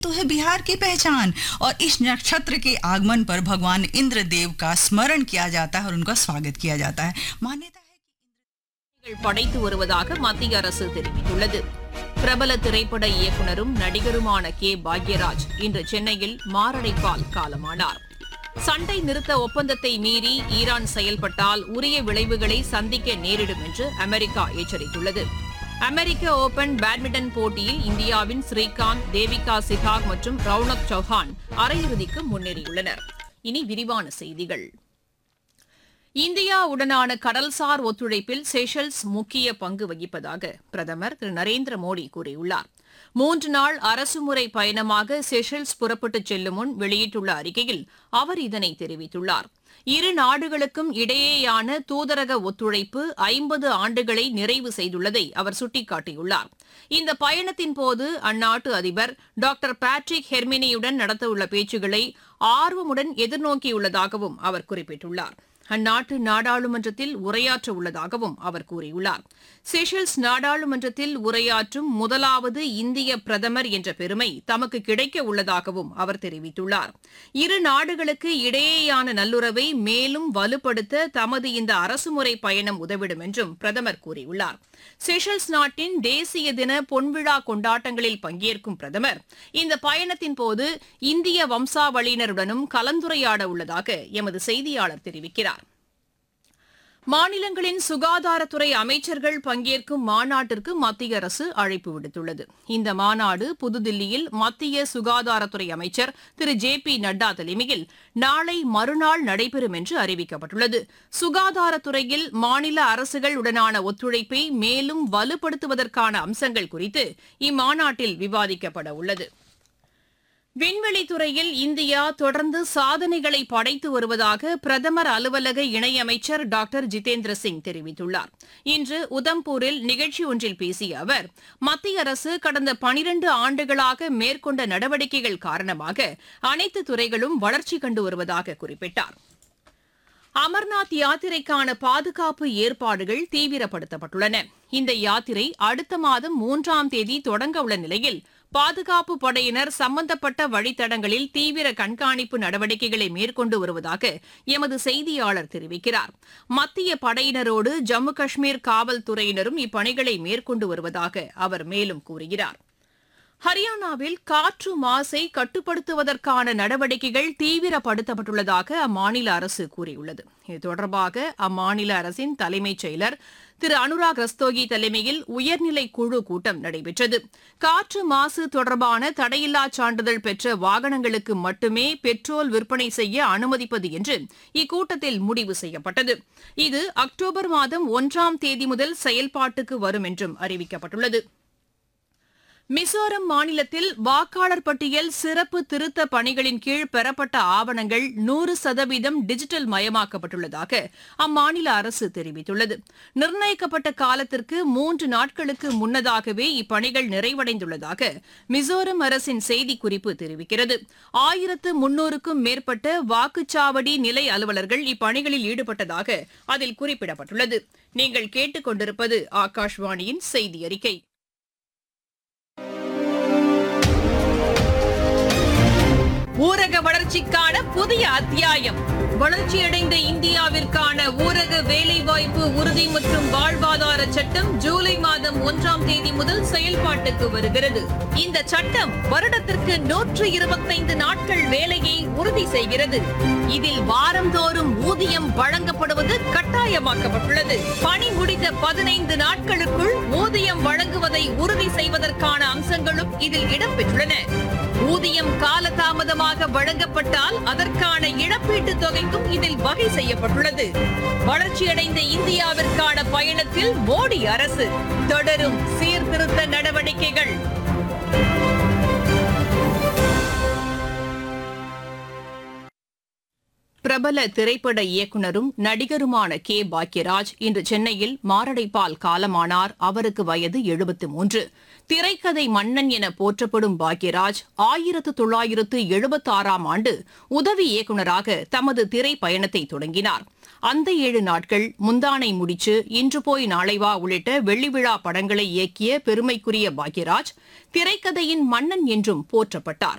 तो है बिहार की पहचान और इस नक्षत्र के आगमन पर भगवान इंद्र देव का स्मरण किया जाता है और उनका स्वागत किया जाता है मान्यता है சாதனைகள் படைத்து வருவதாக மத்திய அரசு தெரிவித்துள்ளது பிரபல திரைப்பட இயக்குனரும் நடிகருமான கே பாக்யராஜ் இன்று சென்னையில் மாரடைப்பால் காலமானார் சண்டை நிறுத்த ஒப்பந்தத்தை மீறி ஈரான் செயல்பட்டால் உரிய விளைவுகளை சந்திக்க நேரிடும் என்று அமெரிக்கா எச்சரித்துள்ளது அமெரிக்க ஓபன் பேட்மிண்டன் போட்டியில் இந்தியாவின் ஸ்ரீகாந்த் தேவிகா சிகாக் மற்றும் ரவுனக் சௌஹான் அரையிறுதிக்கு முன்னேறியுள்ளனர் இனி விரிவான செய்திகள் இந்தியாவுடனான கடல்சார் ஒத்துழைப்பில் செஷல்ஸ் முக்கிய பங்கு வகிப்பதாக பிரதமர் திரு நரேந்திர மோடி கூறியுள்ளார் மூன்று நாள் அரசுமுறை பயணமாக செஷல்ஸ் புறப்பட்டுச் செல்லும் முன் வெளியிட்டுள்ள அறிக்கையில் அவர் இதனை தெரிவித்துள்ளார் இரு நாடுகளுக்கும் இடையேயான தூதரக ஒத்துழைப்பு ஐம்பது ஆண்டுகளை நிறைவு செய்துள்ளதை அவர் சுட்டிக்காட்டியுள்ளார் இந்த பயணத்தின் போது அந்நாட்டு அதிபர் டாக்டர் பேட்ரிக் ஹெர்மினியுடன் நடத்தவுள்ள பேச்சுக்களை ஆர்வமுடன் எதிர்நோக்கியுள்ளதாகவும் அவர் குறிப்பிட்டுள்ளார் அந்நாட்டு நாடாளுமன்றத்தில் உரையாற்ற உள்ளதாகவும் அவர் கூறியுள்ளார் செஷல்ஸ் நாடாளுமன்றத்தில் உரையாற்றும் முதலாவது இந்திய பிரதமர் என்ற பெருமை தமக்கு கிடைக்க உள்ளதாகவும் அவர் தெரிவித்துள்ளார் இரு நாடுகளுக்கு இடையேயான நல்லுறவை மேலும் வலுப்படுத்த தமது இந்த அரசுமுறை பயணம் உதவிடும் என்றும் பிரதமர் கூறியுள்ளார் செஷல்ஸ் நாட்டின் தேசிய தின பொன்விழா கொண்டாட்டங்களில் பங்கேற்கும் பிரதமர் இந்த பயணத்தின் போது இந்திய வம்சாவளியினருடனும் கலந்துரையாட உள்ளதாக எமது செய்தியாளர் தெரிவிக்கிறார் மாநிலங்களின் சுகாதாரத்துறை அமைச்சர்கள் பங்கேற்கும் மாநாட்டிற்கு மத்திய அரசு அழைப்பு விடுத்துள்ளது இந்த மாநாடு புதுதில்லியில் மத்திய சுகாதாரத்துறை அமைச்சர் திரு ஜே பி நட்டா தலைமையில் நாளை மறுநாள் நடைபெறும் என்று அறிவிக்கப்பட்டுள்ளது சுகாதாரத்துறையில் மாநில அரசுகள் உடனான ஒத்துழைப்பை மேலும் வலுப்படுத்துவதற்கான அம்சங்கள் குறித்து இம்மாநாட்டில் விவாதிக்கப்பட உள்ளது விண்வெளி துறையில் இந்தியா தொடர்ந்து சாதனைகளை படைத்து வருவதாக பிரதமர் அலுவலக இணையமைச்சர் டாக்டர் ஜிதேந்திர சிங் தெரிவித்துள்ளார் இன்று உதம்பூரில் நிகழ்ச்சி ஒன்றில் பேசிய அவர் மத்திய அரசு கடந்த பனிரண்டு ஆண்டுகளாக மேற்கொண்ட நடவடிக்கைகள் காரணமாக அனைத்து துறைகளும் வளர்ச்சி கண்டு வருவதாக குறிப்பிட்டார் அமர்நாத் யாத்திரைக்கான பாதுகாப்பு ஏற்பாடுகள் தீவிரப்படுத்தப்பட்டுள்ளன இந்த யாத்திரை அடுத்த மாதம் மூன்றாம் தேதி தொடங்க உள்ள நிலையில் பாதுகாப்பு படையினர் சம்பந்தப்பட்ட வழித்தடங்களில் தீவிர கண்காணிப்பு நடவடிக்கைகளை மேற்கொண்டு வருவதாக எமது செய்தியாளர் தெரிவிக்கிறார் மத்திய படையினரோடு ஜம்மு காஷ்மீர் காவல்துறையினரும் இப்பணிகளை மேற்கொண்டு வருவதாக அவர் மேலும் கூறுகிறார் ஹரியானாவில் காற்று மாசை கட்டுப்படுத்துவதற்கான நடவடிக்கைகள் தீவிரப்படுத்தப்பட்டுள்ளதாக அம்மாநில அரசு கூறியுள்ளது இது தொடர்பாக அம்மாநில அரசின் தலைமைச் செயலர் திரு அனுராக் ரஸ்தோகி தலைமையில் உயர்நிலை குழு கூட்டம் நடைபெற்றது காற்று மாசு தொடர்பான தடையில்லா சான்றிதழ் பெற்ற வாகனங்களுக்கு மட்டுமே பெட்ரோல் விற்பனை செய்ய அனுமதிப்பது என்று இக்கூட்டத்தில் முடிவு செய்யப்பட்டது இது அக்டோபர் மாதம் ஒன்றாம் தேதி முதல் செயல்பாட்டுக்கு வரும் என்றும் அறிவிக்கப்பட்டுள்ளது மிசோரம் மாநிலத்தில் வாக்காளர் பட்டியல் சிறப்பு திருத்த பணிகளின் கீழ் பெறப்பட்ட ஆவணங்கள் நூறு சதவீதம் டிஜிட்டல் மயமாக்கப்பட்டுள்ளதாக அம்மாநில அரசு தெரிவித்துள்ளது நிர்ணயிக்கப்பட்ட காலத்திற்கு மூன்று நாட்களுக்கு முன்னதாகவே இப்பணிகள் நிறைவடைந்துள்ளதாக மிசோரம் அரசின் செய்திக்குறிப்பு தெரிவிக்கிறது ஆயிரத்து முன்னூறுக்கும் மேற்பட்ட வாக்குச்சாவடி நிலை அலுவலர்கள் இப்பணிகளில் ஈடுபட்டதாக அதில் குறிப்பிடப்பட்டுள்ளது நீங்கள் கேட்டுக்கொண்டிருப்பது ஆகாஷ்வாணியின் செய்தி அறிக்கை ஊரக வளர்ச்சிக்கான புதிய அத்தியாயம் வளர்ச்சியடைந்த இந்தியாவிற்கான ஊரக வேலைவாய்ப்பு உறுதி மற்றும் வாழ்வாதார சட்டம் ஜூலை மாதம் ஒன்றாம் தேதி முதல் செயல்பாட்டுக்கு வருகிறது இந்த சட்டம் வருடத்திற்கு நூற்று இருபத்தைந்து நாட்கள் வேலையை உறுதி செய்கிறது இதில் வாரந்தோறும் ஊதியம் வழங்கப்படுவது கட்டாயமாக்கப்பட்டுள்ளது பணி முடிந்த பதினைந்து நாட்களுக்குள் ஊதியம் வழங்குவதை உறுதி செய்வதற்கான அம்சங்களும் இதில் இடம்பெற்றுள்ளன ஊதியம் காலதாமதமாக வழங்கப்பட்டால் அதற்கான இழப்பீட்டுத் தொகைக்கும் இதில் வகை செய்யப்பட்டுள்ளது வளர்ச்சியடைந்த இந்தியாவிற்கான பயணத்தில் மோடி அரசு தொடரும் சீர்திருத்த நடவடிக்கைகள் பிரபல திரைப்பட இயக்குனரும் நடிகருமான கே பாக்யராஜ் இன்று சென்னையில் மாரடைப்பால் காலமானார் அவருக்கு வயது எழுபத்து மூன்று திரைக்கதை மன்னன் என போற்றப்படும் பாக்யராஜ் ஆயிரத்து தொள்ளாயிரத்து எழுபத்தாறாம் ஆண்டு உதவி இயக்குநராக தமது திரை பயணத்தை தொடங்கினார் அந்த ஏழு நாட்கள் முந்தானை முடிச்சு இன்று போய் நாளை வா உள்ளிட்ட வெள்ளி விழா படங்களை இயக்கிய பெருமைக்குரிய பாக்யராஜ் திரைக்கதையின் மன்னன் என்றும் போற்றப்பட்டார்